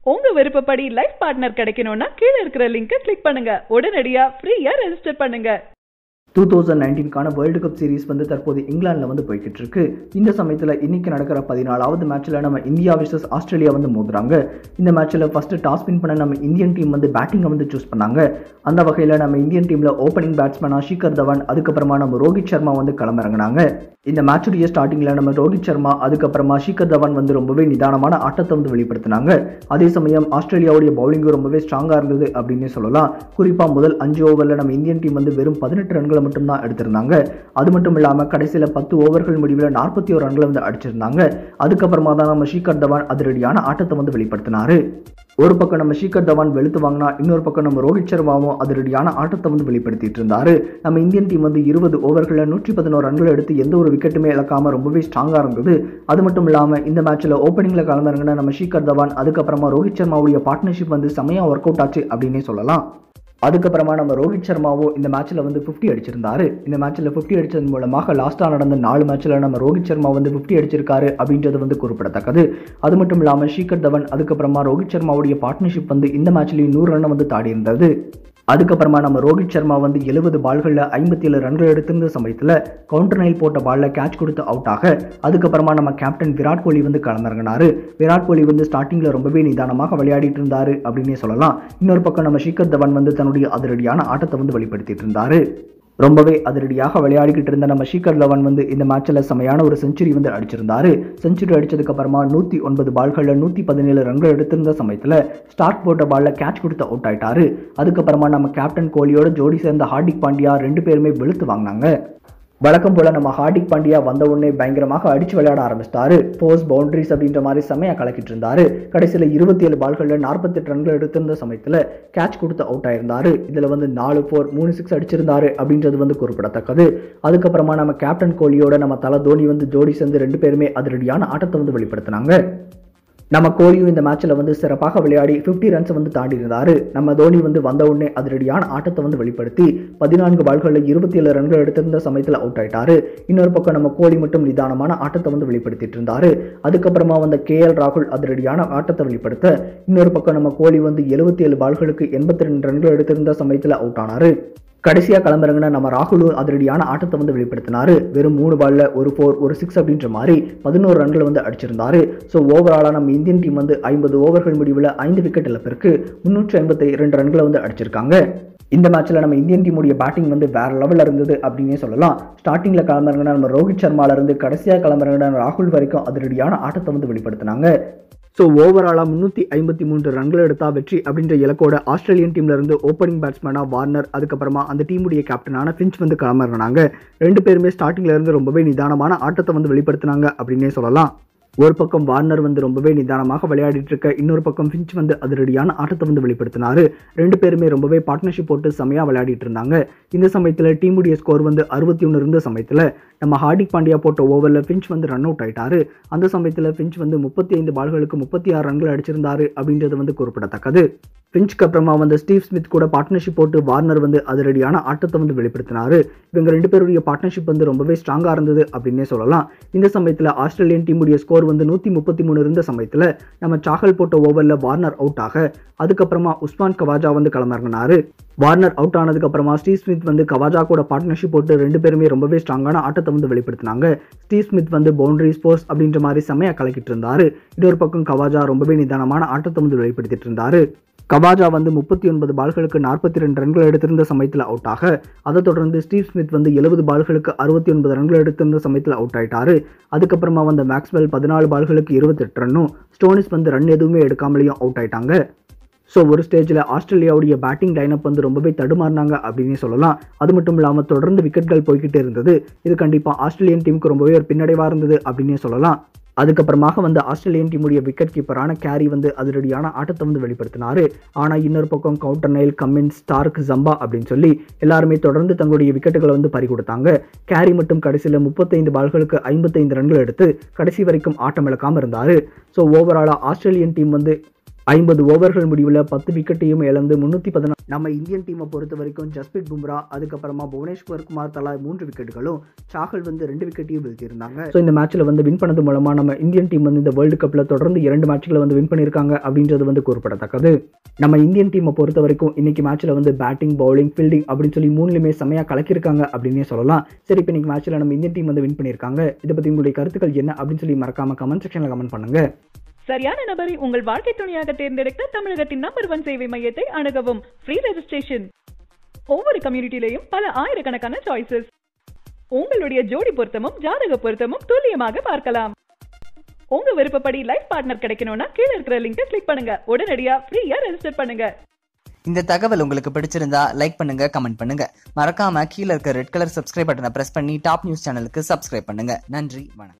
உங்க விருப்பப்படி life partner கிடைக்கணும்னா கீழே இருக்கிற லிங்கை கிளிக் பண்ணுங்க உடனடியா ஃப்ரீயா ரெஜிஸ்டர் பண்ணுங்க டூ தௌசண்ட் நைன்டீன்கான வேர்ல்டு கப் சீரிஸ் வந்து தற்போது இங்கிலாந்தில் வந்து போய்கிட்டு இருக்கு இந்த சமயத்தில் இன்னைக்கு நடக்கிற பதினாலாவது மேட்ச்சில் நம்ம இந்தியா விசஸ் ஆஸ்திரேலியா வந்து மோதுறாங்க இந்த மேட்ச்சில் ஃபர்ஸ்ட் டாஸ் வின் பண்ண நம்ம இந்தியன் டீம் வந்து பேட்டிங்கை வந்து சூஸ் பண்ணாங்க அந்த வகையில் நம்ம இந்தியன் டீமில் ஓப்பனிங் பேட்ஸ்மேனாக ஷிகர் தவான் அதுக்கப்புறமா நம்ம ரோஹித் சர்மா வந்து களமிறங்கினாங்க இந்த மேட்சுடைய ஸ்டார்டிங்கில் நம்ம ரோஹித் சர்மா அதுக்கப்புறமா ஷிகர் தவான் வந்து ரொம்பவே நிதானமான ஆட்டத்தை வந்து வெளிப்படுத்தினாங்க அதே சமயம் ஆஸ்திரேலியாவுடைய பவுலிங்கும் ரொம்பவே ஸ்ட்ராங்காக இருந்தது அப்படின்னு சொல்லலாம் குறிப்பாக முதல் அஞ்சு ஓவரில் நம்ம இந்தியன் டீம் வந்து வெறும் பதினெட்டு ரன்களை மட்டும்தான் எடுத்திருந்தாங்க அது மட்டும் இல்லாமல் கடைசியில் பத்து ஓவர்கள் முடிவில் நாற்பத்தி ஒரு ரன்களை வந்து அடிச்சிருந்தாங்க அதுக்கப்புறமா தான் நம்ம ஷிகர் தவான் அதிரடியான ஆட்டத்தை வந்து வெளிப்படுத்தினாரு ஒரு பக்கம் நம்ம ஷிகர் தவான் வெளுத்து வாங்கினா இன்னொரு பக்கம் நம்ம ரோஹித் சர்மாவும் அதிரடியான ஆட்டத்தை வந்து வெளிப்படுத்திட்டு இருந்தாரு நம்ம இந்தியன் டீம் வந்து இருபது ஓவர்களில் நூற்றி பதினோரு ரன்கள் எடுத்து எந்த ஒரு விக்கெட்டுமே இழக்காம ரொம்பவே ஸ்ட்ராங்காக இருந்தது அது மட்டும் இல்லாமல் இந்த மேட்ச்சில் ஓப்பனிங்கில் கலந்துருங்கின நம்ம ஷிகர் தவான் அதுக்கப்புறமா ரோஹித் சர்மாவுடைய பார்ட்னர்ஷிப் வந்து செமையாக ஒர்க் அவுட் ஆச்சு அப்படின்னே சொல்லலாம் அதுக்கப்புறமா நம்ம ரோஹித் சர்மாவும் இந்த மேட்ச்சில் வந்து ஃபிஃப்டி அடிச்சிருந்தாரு இந்த மேட்ச்சில் ஃபிஃப்டி அடிச்சதன் மூலமாக லாஸ்ட்டாக நடந்த நாலு மேட்ச்சில் நம்ம ரோஹித் சர்மா வந்து ஃபிஃப்டி அடிச்சிருக்காரு அப்படின்றது வந்து குறிப்பிடத்தக்கது அது மட்டும் இல்லாமல் ஷீகர் தவன் அதுக்கப்புறமா ரோஹித் சர்மாவுடைய பார்ட்னர்ஷிப் வந்து இந்த மேட்ச்லேயும் நூறு ரன்னை வந்து தாடி இருந்தது அதுக்கப்புறமா நம்ம ரோஹித் சர்மா வந்து எழுபது பால்களில் ஐம்பத்தி ஏழு ரன்கள் எடுத்திருந்த சமயத்தில் கவுண்டர் நைல் போட்ட பாலில் கேட்ச் கொடுத்து அவுட் ஆக அதுக்கப்புறமா நம்ம கேப்டன் விராட் கோலி வந்து களமிறங்கினாரு விராட் கோலி வந்து ஸ்டார்டிங்கில் ரொம்பவே நிதானமாக விளையாடிட்டு இருந்தாரு அப்படின்னே சொல்லலாம் இன்னொரு பக்கம் நம்ம ஷிகர் தவன் வந்து தன்னுடைய அதிரடியான ஆட்டத்தை வந்து வெளிப்படுத்திட்டு இருந்தாரு ரொம்பவே அதிரடியாக விளையாடிக்கிட்டு இருந்த நம்ம ஷிகர் தவன் வந்து இந்த மேட்ச்சில் செமையான ஒரு செஞ்சுரி வந்து அடிச்சிருந்தாரு செஞ்சுரி அடிச்சதுக்கு அப்புறமா நூற்றி ஒன்பது பால்களில் நூற்றி பதினேழு ரன்கள் எடுத்திருந்த சமயத்தில் ஸ்டார்ட் போட்ட பாலில் கேட்ச் கொடுத்து அவுட் ஆயிட்டாரு அதுக்கப்புறமா நம்ம கேப்டன் கோலியோட ஜோடி சேர்ந்த ஹார்திக் பாண்டியா ரெண்டு பேருமே வெளுத்து வாங்கினாங்க வழக்கம் போல் நம்ம ஹார்திக் பாண்டியா வந்த உடனே பயங்கரமாக அடிச்சு விளையாட ஆரம்பிச்சிட்டாரு போஸ்ட் பவுண்டரிஸ் அப்படின்ற மாதிரி செமையாக கலக்கிட்டு இருந்தாரு கடைசியில் இருபத்தி ஏழு பால்களில் நாற்பத்தெட்டு ரன்கள் எடுத்திருந்த சமயத்தில் கேட்ச் கொடுத்து அவுட் ஆயிருந்தாரு இதில் வந்து நாலு ஃபோர் மூணு சிக்ஸ் அடிச்சிருந்தாரு அப்படின்றது வந்து குறிப்பிடத்தக்கது அதுக்கப்புறமா நம்ம கேப்டன் கோலியோட நம்ம தலை தோனி வந்து ஜோடி சேர்ந்து ரெண்டு பேருமே அதிரடியான ஆட்டத்தை வந்து வெளிப்படுத்தினாங்க நம்ம கோலியும் இந்த மேட்ச்சில் வந்து சிறப்பாக விளையாடி ஃபிஃப்டி ரன்ஸ் வந்து தாண்டி இருந்தார் நம்ம தோனி வந்து வந்த உடனே அதிரடியான ஆட்டத்தை வந்து வெளிப்படுத்தி பதினான்கு பால்களில் இருபத்தி ஏழு ரன்கள் எடுத்திருந்த சமயத்தில் அவுட் ஆயிட்டாரு இன்னொரு பக்கம் நம்ம கோலி மட்டும் நிதானமான ஆட்டத்தை வந்து வெளிப்படுத்திட்டு இருந்தாரு அதுக்கப்புறமா வந்த கே எல் ராகுல் அதிரடியான ஆட்டத்தை வெளிப்படுத்த இன்னொரு பக்கம் நம்ம கோலி வந்து எழுபத்தி ஏழு பால்களுக்கு எண்பத்தி ரெண்டு ரன்கள் எடுத்திருந்த சமயத்தில் அவுட் ஆனாரு கடைசியாக கிளம்புறங்கன்னா நம்ம ராகுலும் அதிரடியான ஆட்டத்தை வந்து வெளிப்படுத்தினாரு வெறும் மூணு பால்ல ஒரு ஃபோர் ஒரு சிக்ஸ் அப்படின்ற மாதிரி பதினோரு ரன்கள் வந்து அடிச்சிருந்தாரு ஸோ ஓவராலாக நம்ம இந்தியன் டீம் வந்து ஐம்பது ஓவர்கள் முடிவில் ஐந்து விக்கெட் இழப்பிற்கு முன்னூற்றி ஐம்பத்தி இரண்டு ரன்களை வந்து அடிச்சிருக்காங்க இந்த மேட்ச்சில் நம்ம இந்தியன் டீமுடைய பேட்டிங் வந்து வேற லெவலில் இருந்தது அப்படின்னே சொல்லலாம் ஸ்டார்டிங்கில் கிளம்புறங்கன்னா நம்ம ரோஹித் சர்மால இருந்து கடைசியாக கிளம்புறங்கன்னா ராகுல் வரைக்கும் அதிரடியான ஆட்டத்தை வந்து வெளிப்படுத்தினாங்க ஸோ ஓவராலாக முந்நூற்றி ஐம்பத்தி மூன்று ரன்கள் எடுத்தா வெற்றி அப்படின்ற இலக்கோட ஆஸ்திரேலியன் டீம்ல இருந்து ஓப்பனிங் பேட்ஸ்மேனாக வார்னர் அதுக்கப்புறமா அந்த டீமுடைய கேப்டனான ஃபின்ச் வந்து கிளம்பினாங்க ரெண்டு பேருமே ஸ்டார்டிங்ல இருந்து ரொம்பவே நிதானமான ஆட்டத்தை வந்து வெளிப்படுத்தினாங்க அப்படின்னே சொல்லலாம் ஒரு பக்கம் வார்னர் வந்து ரொம்பவே நிதானமாக விளையாடிட்டு இருக்க இன்னொரு பக்கம் ஃபின்ச் வந்து அதிரடியான ஆட்டத்தை வந்து வெளிப்படுத்தினாரு ரெண்டு பேருமே ரொம்பவே பார்ட்னர்ஷிப் போட்டு செமையாக விளையாடிட்டு இருந்தாங்க இந்த சமயத்தில் டீமுடைய ஸ்கோர் வந்து அறுபத்தி ஒன்று இருந்த சமயத்தில் நம்ம ஹார்திக் பாண்டியா போட்ட ஓவரில் ஃபின்ச் வந்து ரன் அவுட் ஆயிட்டாரு அந்த சமயத்தில் ஃபின்ச் வந்து முப்பத்தி ஐந்து பால்களுக்கு முப்பத்தி ஆறு ரன்கள் அடிச்சிருந்தாரு அப்படின்றது வந்து குறிப்பிடத்தக்கது ஃபின்ச்க்கு அப்புறமா வந்து ஸ்டீவ் ஸ்மித் கூட பார்ட்னர்ஷிப் போட்டு வார்னர் வந்து அதிரடியான ஆட்டத்தை வந்து வெளிப்படுத்தினாரு இவங்க ரெண்டு பேருடைய பார்ட்னர்ஷிப் வந்து ரொம்பவே ஸ்ட்ராங்காக இருந்தது அப்படின்னே சொல்லலாம் இந்த சமயத்தில் ஆஸ்திரேலியன் டீமுடைய ஸ்கோர் வந்து நூற்றி முப்பத்தி மூணு இருந்த சமயத்தில் நம்ம சாகல் போட்ட ஓவரில் வார்னர் அவுட் ஆக அதுக்கப்புறமா உஸ்மான் கவாஜா வந்து களமிறங்கினாரு வார்னர் அவுட் ஆனதுக்கு அப்புறமா ஸ்டீவ் ஸ்மித் வந்து கவாஜா கூட பார்ட்னர்ஷிப் போட்டு ரெண்டு பேருமே ரொம்பவே ஸ்ட்ராங்கான ஆட்டத்தை வந்து வெளிப்படுத்தினாங்க ஸ்டீவ் ஸ்மித் வந்து பவுண்டரி ஸ்போர்ட்ஸ் அப்படின்ற மாதிரி செமையாக கலக்கிட்டு இருந்தாரு இன்னொரு பக்கம் கவாஜா ரொம்பவே நிதானமான ஆட்டத்தை வந்து வெளிப்படுத்திட்டு இருந்தாரு கவாஜா வந்து முப்பத்தி ஒன்பது பால்களுக்கு நாற்பத்தி ரெண்டு ரன்கள் எடுத்திருந்த சமயத்தில் அவுட் ஆக அதை தொடர்ந்து ஸ்டீவ் ஸ்மித் வந்து எழுபது பால்களுக்கு அறுபத்தி ஒன்பது ரன்கள் எடுத்திருந்த சமயத்தில் அவுட் ஆயிட்டாரு அதுக்கப்புறமா வந்த மேக்ஸ்வெல் பதினாலு பால்களுக்கு இருபத்தெட்டு ரன்னும் ஸ்டோனிஸ் வந்து ரன் எதுவுமே எடுக்காமலேயும் அவுட் ஆயிட்டாங்க ஸோ ஒரு ஸ்டேஜில் ஆஸ்திரேலியாவுடைய பேட்டிங் லைனப் வந்து ரொம்பவே தடுமாறினாங்க அப்படின்னே சொல்லலாம் அது மட்டும் இல்லாமல் தொடர்ந்து விக்கெட்கள் போய்கிட்டே இருந்தது இது கண்டிப்பாக ஆஸ்திரேலியன் டீமுக்கு ரொம்பவே ஒரு பின்னடைவாக இருந்தது அப்படின்னே சொல்லலாம் அதுக்கப்புறமாக வந்து ஆஸ்திரேலியன் டீமுடைய விக்கெட் கீப்பரான கேரி வந்து அதிரடியான ஆட்டத்தை வந்து வெளிப்படுத்தினாரு ஆனால் இன்னொரு பக்கம் Coulter Nile Cummins Starc Zampa அப்படின்னு சொல்லி எல்லாருமே தொடர்ந்து தங்களுடைய விக்கெட்டுகளை வந்து பறி கொடுத்தாங்க கேரி மட்டும் கடைசியில் முப்பத்தைந்து பால்களுக்கு ஐம்பத்தைந்து ரன்கள் எடுத்து கடைசி வரைக்கும் ஆட்டம் இழக்காமல் இருந்தார் ஸோ ஓவராலாக ஆஸ்திரேலியன் டீம் வந்து ஐம்பது ஓவர்கள் முடிவில் பத்து விக்கெட்டையும் இழந்து முன்னூற்றி பதினாறு நம்ம இந்தியன் டீமை பொறுத்த வரைக்கும் ஜஸ்பிரித் பும்ரா அதுக்கப்புறமா புவனேஸ்வர் குமார் தலா மூன்று விக்கெட்டுகளும் சாகல் வந்து ரெண்டு விக்கெட்டையும் வீழ்த்தியிருந்தாங்க ஸோ இந்த மேட்ச்சில் வந்து வின் பண்ணது மூலமாக நம்ம இந்தியன் டீம் வந்து இந்த வேர்ல்டு கப்பில் தொடர்ந்து இரண்டு மேட்ச்களை வந்து வின் பண்ணியிருக்காங்க அப்படின்றது வந்து குறிப்பிடத்தக்கது நம்ம இந்தியன் டீமை பொறுத்த வரைக்கும் இன்னைக்கு மேட்ச்சில் வந்து பேட்டிங் பவுலிங் ஃபீல்டிங் அப்படின்னு சொல்லி மூணுலையுமே செமையாக கலக்கியிருக்காங்க அப்படின்னே சொல்லலாம் சரி இப்போ இன்னைக்கு மேட்ச்சில் நம்ம இந்தியன் டீம் வந்து வின் பண்ணியிருக்காங்க இதை பற்றி உங்களுடைய கருத்துக்கள் என்ன அப்படின்னு சொல்லி மறக்காம கமெண்ட் செக்ஷனில் கமெண்ட் பண்ணுங்க சரியான நபரை உங்கள் வாழ்க்கை துணையாக தேர்ந்தெடுக்க தமிழகத்தின் நம்பர் ஒன் சேவை மையத்தை அணுகவும் ஃப்ரீ ரெஜிஸ்ட்ரேஷன் ஒவ்வொரு கம்யூனிட்டிலையும் பல ஆயிரக்கணக்கான சாய்ஸஸ் உங்களுடைய ஜோடி பொருத்தமும் ஜாதக பொருத்தமும் துல்லியமாக பார்க்கலாம் உங்க விருப்பப்படி லைஃப் பார்ட்னர் கிடைக்கணும்னா கீழ இருக்கிற லிங்கை கிளிக் பண்ணுங்க உடனடியா ஃப்ரீயா ரெஜிஸ்டர் பண்ணுங்க இந்த தகவல் உங்களுக்கு பிடிச்சிருந்தா லைக் பண்ணுங்க கமெண்ட் பண்ணுங்க மறக்காம கீழே இருக்க ரெட் கலர் சப்ஸ்கிரைப் பட்டனை பிரஸ் பண்ணி டாப் நியூஸ் சேனலுக்கு சப்ஸ்கிரைப் பண்ணுங்க நன்றி வணக்கம்